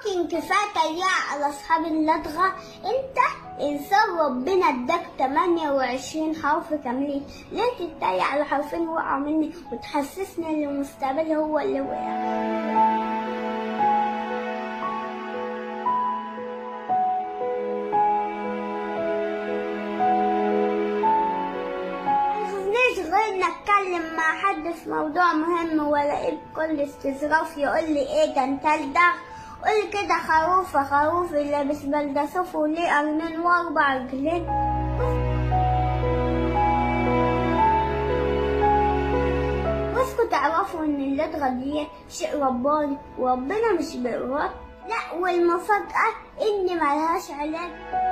ممكن كفاية تريقة على أصحاب اللدغة أنت إنسان ربنا اداك 28 حرف كاملين ليه تتريق على حرفين وقعوا مني وتحسسني إن مستقبلي هو اللي وقع مش غير إن أتكلم مع حد في موضوع مهم وألاقيه بكل استظراف يقول لي إيه ده أنت الدغ قولي كده خروفة خروف اللي لابس بلدسوف وليه قرنين وأربع رجلين بس تعرفوا إن اللدغة دي شيء رباني وربنا مش بإرادة لا والمفاجأة إن ملهاش علاج